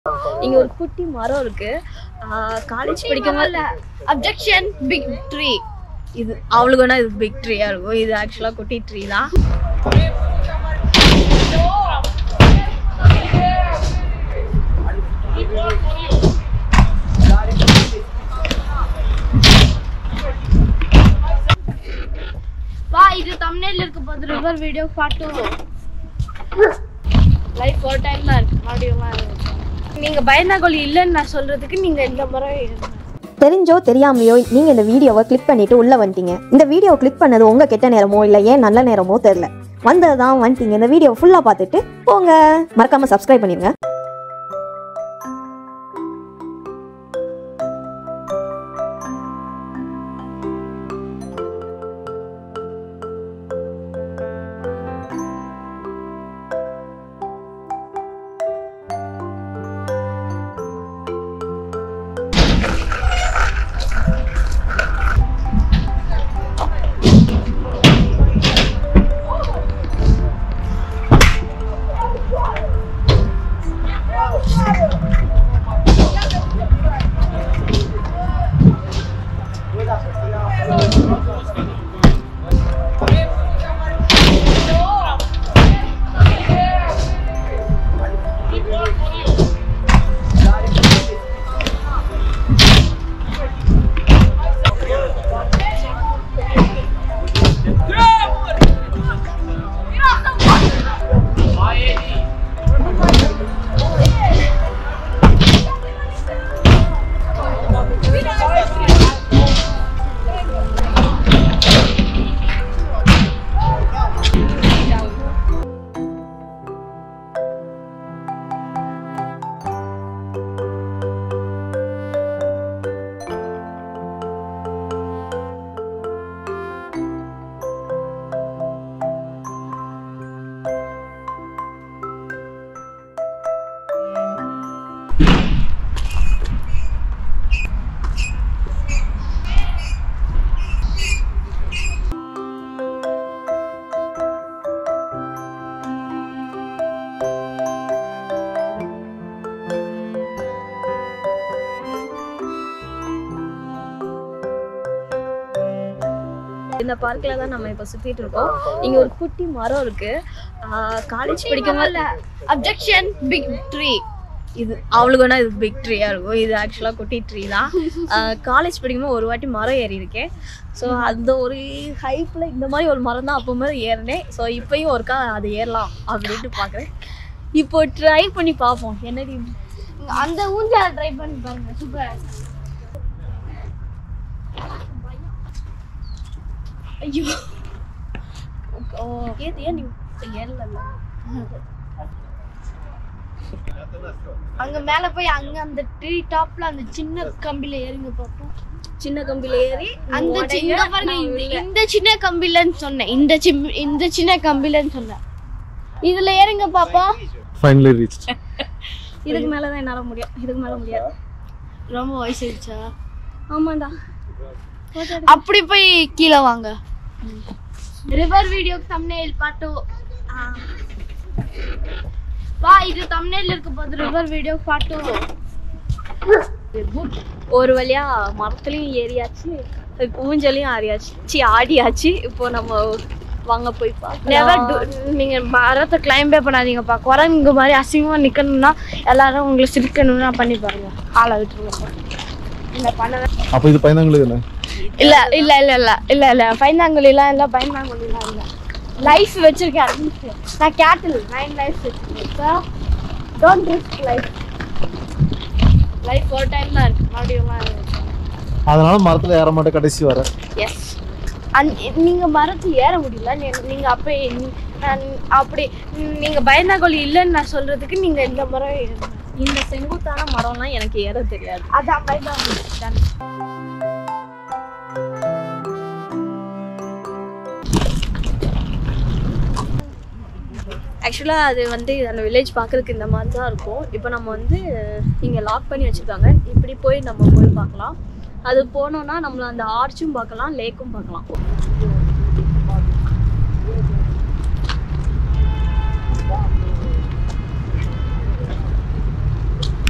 இங்க ஒரு குட்டி மரம் இருக்கு காலேஜ் படிக்கும் போது அப்ஜெக்ஷன் பிக் ட்ரீ இது அவளுக்கு வேணா இது பிக் ட்ரீயா இருக்கும் இது ஆக்சுவலா குட்டி ட்ரீ தான் வா இது தம்ப்நெயில்ல இருக்க போது ரிவர் வீடியோ பாட்டு லைஃப் ஒரு டைம் தான் இருக்கு மறுபடியும் இருக்கு. நீங்க பயந்தாங்கோலி இல்லைன்னு நான் சொல்றதுக்கு நீங்க இந்த முறை இருங்க. தெரிஞ்சோ தெரியாமையோ நீங்க இந்த வீடியோவை கிளிக் பண்ணிட்டு உள்ள வந்துட்டீங்க இந்த வீடியோ கிளிக் பண்ணது உங்க கெட்ட நேரமோ இல்ல ஏன் நல்ல நேரமோ தெரியல வந்ததுதான் வந்துட்டீங்க இந்த வீடியோ ஃபுல்லா பார்த்துட்டு போங்க மறக்காம சப்ஸ்கிரைப் பண்ணிருங்க இந்த பார்க்ல தான் நம்ம இப்ப சுத்திட்டு இருக்கோம் இங்க ஒரு குட்டி மரம் இருக்கு காலேஜ் படிக்கும் போது அப்ஜெக்ஷன் பிக் ட்ரீ இது அவளுக்கு வேணா இது பிக் ட்ரீயா இருக்கும் இது ஆக்சுவலா குட்டி ட்ரீ தான் காலேஜ் படிக்கும்போது ஒரு வாட்டி மரம் ஏறி இருக்கேன் ஸோ அந்த ஒரு ஹைப்ல இந்த மாதிரி ஒரு மரம் தான் அப்போ மாதிரி ஏறினேன் ஸோ இப்பயும் ஒருக்கா அது ஏறலாம் அப்படின்ட்டு பார்க்குறேன் இப்போ ட்ரை பண்ணி பார்ப்போம் என்னடி அந்த ஊஞ்சல ட்ரை பண்ணி பாருங்க சூப்பர் ஐயோ ஓ ஏது ஏன் நீ ஏறல அங்க மேல போய் அங்க அந்த ட்ரீ டாப்ல அந்த சின்ன கம்பில ஏறுங்க பாப்போம் சின்ன கம்பியில ஏறி அந்த உடைங்க, சின்ன பாருங்க நான் இந்த- விழல. இந்த சின்ன கம்பிலன்னு சொன்னேன் இந்த சிம்- இந்த சின்ன கம்பிலன்னு சொன்னேன் இதுல ஏறுங்க பாப்போம் finally reached. இதுக்கு மேல தான் என்னால முடியும் இதுக்கு மேல முடியாது ரொம்ப வயசாயிடுச்சா ஆமாண்டா அப்படி போய் கீழே வாங்க ரிவர் வீடியோ தம்ப்நெயில் பாட்டு வா இது தம்ப்நெயில்ல இருக்க போது ரிவர் வீடியோ பாட்டு ஒரு வழியா மரத்துலயும் ஏறியாச்சு ஊஞ்சலையும் ஆறியாச்சு சி ஆடியாச்சு இப்போ நம்ம வாங்க போய் நெவர் பார்க்கலாம் நீங்க மரத்தை கிளைம்பே பண்ணாதீங்கப்பா குரங்கு மாதிரி அசிங்கமா நிக்கணும்னா எல்லாரும் உங்களை சிரிக்கணும்னா பண்ணி பாருங்க ஆளை விட்டுருங்க இந்த பண்ண அப்போ இது பயந்தாங்களுக்கு என்ன இல்ல இல்ல இல்ல இல்ல இல்ல இல்ல பைந்தாங்குழிலாம் இல்ல பயந்தாங்குழிலாம் இல்ல லைஃப் வச்சிருக்கேன் நான் கேட்டில் நைன் லைஃப் வச்சிருக்கேன் டோன்ட் ரிஸ்க் லைஃப் லைஃப் ஒரு டைம் தான் இருக்கு மறுபடியும் இருக்கு அதனால மரத்துல ஏற மாட்டேன் கடைசி வர எஸ் அந் நீங்க மரத்து ஏற முடியல நீ- நீங்க அப்ப நீ- நான் அப்படி நீங்க பயந்தாங்கோலி இல்லைன்னு நான் சொல்றதுக்கு நீங்க இந்த மரம் ஏறுங்க. இந்த செங்குத்தான மரம்லாம் எனக்கு ஏற தெரியாது அதான் பயந்தாங்கோலி done. ஆக்சுவலாக அது வந்து அந்த வில்லேஜ் பார்க்கறதுக்கு இந்த மாதிரி தான் இருக்கும் இப்போ நம்ம வந்து இங்கே லாக் பண்ணி வச்சுருக்காங்க இப்படி போய் நம்ம போய் பார்க்கலாம் அது போனோம்னா நம்மள அந்த ஆர்ச்சும் பார்க்கலாம் லேக்கும் பார்க்கலாம்